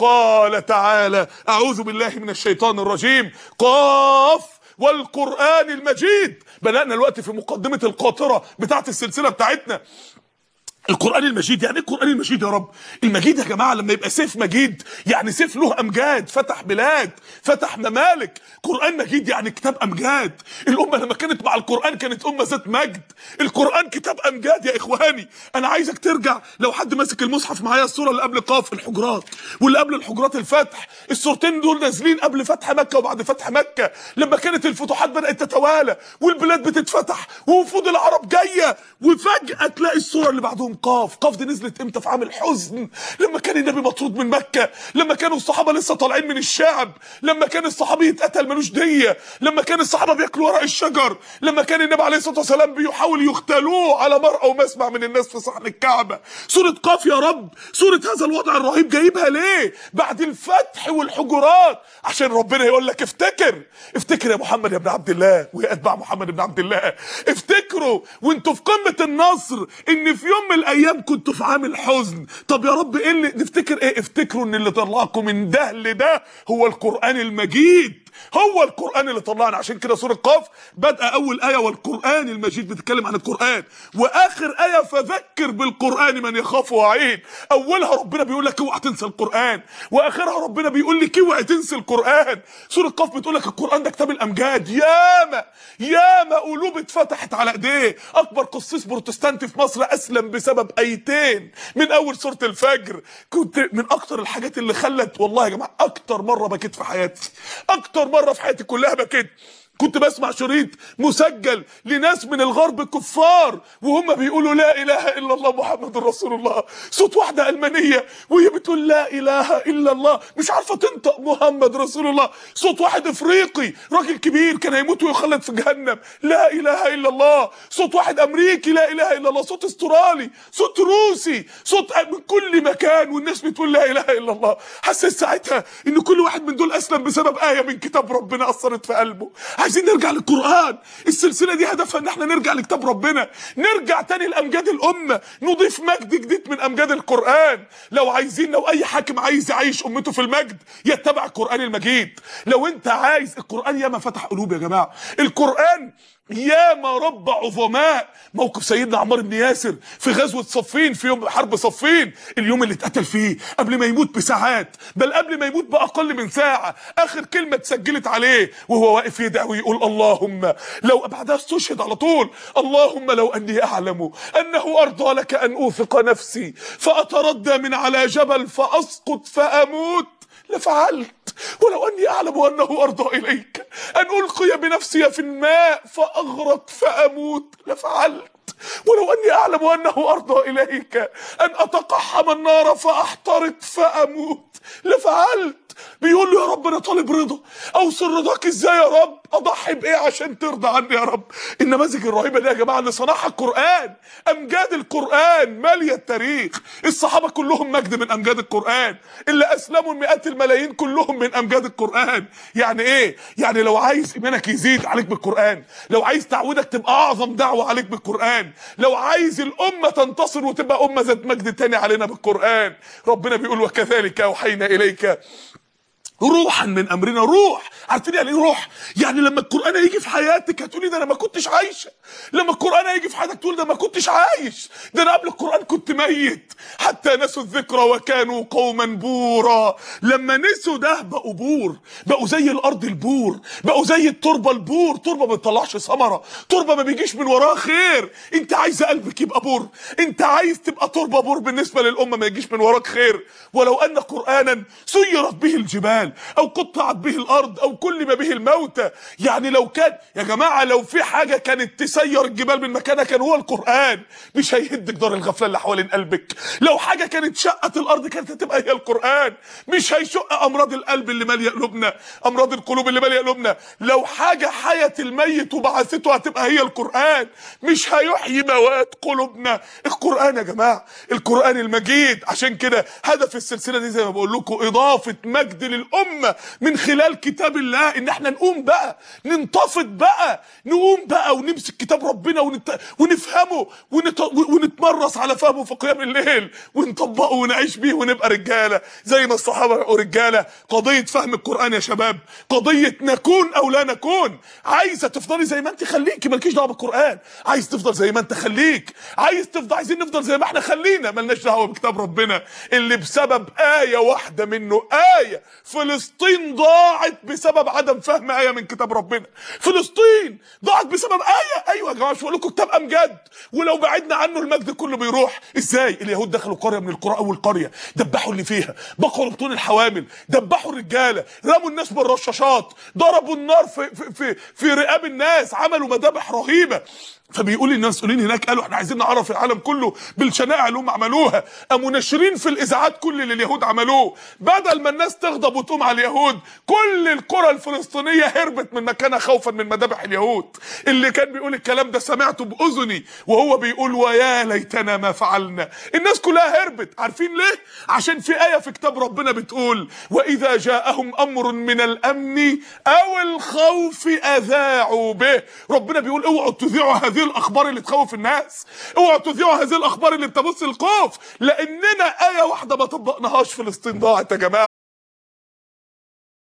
قال تعالى اعوذ بالله من الشيطان الرجيم قاف والقران المجيد بدانا الوقت في مقدمه القاطره بتاعت السلسله بتاعتنا القرآن المجيد يعني ايه القرآن المجيد يا رب المجيد يا جماعة لما يبقى سيف مجيد يعني سيف له أمجاد فتح بلاد فتح ممالك قرآن مجيد يعني كتاب أمجاد الأمة لما كانت مع القرآن كانت أمة ذات مجد القرآن كتاب أمجاد يا إخواني أنا عايزك ترجع لو حد ماسك المصحف معايا السورة اللي قبل قاف الحجرات واللي قبل الحجرات الفتح السورتين دول نازلين قبل فتح مكة وبعد فتح مكة لما كانت الفتوحات بدأت تتوالى والبلاد بتتفتح ووفود العرب جاية وفجأة تلاقي السورة اللي بعدهم قاف قاف دي نزلت امتى في عام الحزن لما كان النبي مطرود من مكة لما كانوا الصحابة لسه طالعين من الشعب لما كان الصحابي يتقتل ملوش دية لما كان الصحابة بياكلوا ورق الشجر لما كان النبي عليه الصلاة والسلام بيحاول يختلوه على مرأى ومسمع من الناس في صحن الكعبة سورة قاف يا رب سورة هذا الوضع الرهيب جايبها ليه بعد الفتح والحجرات عشان ربنا يقول لك افتكر افتكر يا محمد يا ابن عبد الله ويا اتباع محمد بن عبد الله افتكروا وانتوا في قمة النصر ان في يوم من الايام كنتوا في عام الحزن طب يا رب ايه اللي نفتكر ايه افتكروا ان اللي طلعكم من ده لده هو القرآن المجيد هو القرآن اللي طلعنا عشان كده سورة قاف بدأ أول آية والقرآن المجيد بتتكلم عن القرآن وآخر آية فذكر بالقرآن من يخاف وعين أولها ربنا بيقول لك اوعى تنسى القرآن وآخرها ربنا بيقول لك اوعى تنسى القرآن سورة قاف بتقول لك القرآن ده كتاب الأمجاد ياما ياما قلوب اتفتحت على ايديه أكبر قسيس بروتستانتي في مصر أسلم بسبب آيتين من أول سورة الفجر كنت من أكتر الحاجات اللي خلت والله يا جماعة أكتر مرة بكيت في حياتي أكتر مره في حياتي كلها بكيت كنت بسمع شريط مسجل لناس من الغرب كفار وهم بيقولوا لا اله الا الله محمد رسول الله صوت واحده المانيه وهي بتقول لا اله الا الله مش عارفه تنطق محمد رسول الله صوت واحد افريقي راجل كبير كان هيموت ويخلد في جهنم لا اله الا الله صوت واحد امريكي لا اله الا الله صوت استرالي صوت روسي صوت من كل مكان والناس بتقول لا اله الا الله حسيت ساعتها ان كل واحد من دول اسلم بسبب ايه من كتاب ربنا اثرت في قلبه عايزين نرجع للقرآن السلسلة دي هدفها ان احنا نرجع لكتاب ربنا نرجع تاني لأمجاد الأمة نضيف مجد جديد من أمجاد القرآن لو عايزين لو أي حاكم عايز يعيش أمته في المجد يتبع القرآن المجيد لو أنت عايز القرآن ياما فتح قلوب يا جماعة القرآن ياما رب عظماء موقف سيدنا عمار بن ياسر في غزوة صفين في يوم حرب صفين اليوم اللي اتقتل فيه قبل ما يموت بساعات بل قبل ما يموت بأقل من ساعة آخر كلمة اتسجلت عليه وهو واقف يدعي ويقول اللهم لو بعدها استشهد على طول اللهم لو أني أعلم أنه أرضى لك أن أوثق نفسي فأتردى من على جبل فأسقط فأموت لفعلت ولو اني اعلم انه ارضى اليك ان القي بنفسي في الماء فاغرق فاموت لفعلت ولو اني اعلم انه ارضى اليك ان اتقحم النار فاحترق فاموت لفعلت بيقول له يا رب انا طالب رضا اوصل رضاك ازاي يا رب اضحي بايه عشان ترضى عني يا رب النماذج الرهيبه دي يا جماعه اللي صنعها القران امجاد القران ماليه التاريخ الصحابه كلهم مجد من امجاد القران اللي اسلموا المئات الملايين كلهم من امجاد القران يعني ايه يعني لو عايز ايمانك يزيد عليك بالقران لو عايز تعودك تبقى اعظم دعوه عليك بالقران لو عايز الامه تنتصر وتبقى امه ذات مجد تاني علينا بالقران ربنا بيقول وكذلك اوحينا اليك روحا من امرنا روح عارفين يعني ايه روح يعني لما القران هيجي في حياتك هتقولي ده انا ما كنتش عايشه لما القران هيجي في حياتك تقول ده ما كنتش عايش ده انا قبل القران كنت ميت حتى نسوا الذكرى وكانوا قوما بورا لما نسوا ده بقوا بور بقوا زي الارض البور بقوا زي التربه البور تربه ما بتطلعش ثمره تربه ما بيجيش من وراها خير انت عايز قلبك يبقى بور انت عايز تبقى تربه بور بالنسبه للامه ما يجيش من وراك خير ولو ان قرانا سيرت به الجبال او قطعت به الارض او كلم به الموتى يعني لو كان يا جماعه لو في حاجه كانت تسير الجبال من مكانها كان هو القران مش هيهد جدار الغفله اللي حوالين قلبك لو حاجه كانت شقت الارض كانت هتبقى هي القران مش هيشق امراض القلب اللي ماليه قلوبنا امراض القلوب اللي ماليه قلوبنا لو حاجه حيت الميت وبعثته هتبقى هي القران مش هيحيي موات قلوبنا القران يا جماعه القران المجيد عشان كده هدف السلسله دي زي ما بقول لكم اضافه مجد للامه الامه من خلال كتاب الله ان احنا نقوم بقى ننتفض بقى نقوم بقى ونمسك كتاب ربنا ونت... ونفهمه ونت... ونتمرس على فهمه في قيام الليل ونطبقه ونعيش بيه ونبقى رجاله زي ما الصحابه بقوا رجاله قضيه فهم القران يا شباب قضيه نكون او لا نكون عايزه تفضلي زي ما انت خليكي مالكيش دعوه بالقران عايز تفضل زي ما انت خليك عايز تفضل عايزين نفضل زي ما احنا خلينا ملناش دعوه بكتاب ربنا اللي بسبب ايه واحده منه ايه فلسطين ضاعت بسبب عدم فهم ايه من كتاب ربنا فلسطين ضاعت بسبب ايه ايوه يا جماعه مش بقول لكم كتاب امجد ولو بعدنا عنه المجد كله بيروح ازاي اليهود دخلوا قريه من القرى اول قريه دبحوا اللي فيها بقوا بطون الحوامل دبحوا الرجاله رموا الناس بالرشاشات ضربوا النار في في في, في رقاب الناس عملوا مذابح رهيبه فبيقول المسؤولين هناك قالوا احنا عايزين نعرف العالم كله بالشنائع اللي هم عملوها قاموا ناشرين في الاذاعات كل اللي اليهود عملوه بدل ما الناس تغضب وتقوم على اليهود كل القرى الفلسطينيه هربت من مكانها خوفا من مذابح اليهود اللي كان بيقول الكلام ده سمعته باذني وهو بيقول ويا ليتنا ما فعلنا الناس كلها هربت عارفين ليه عشان في ايه في كتاب ربنا بتقول واذا جاءهم امر من الامن او الخوف اذاعوا به ربنا بيقول اوعوا تذيعوا هذه الاخبار اللي تخوف الناس اوعوا تذيعوا هذه الاخبار اللي بتبث الخوف لاننا ايه واحده ما طبقناهاش فلسطين ضاعت يا جماعه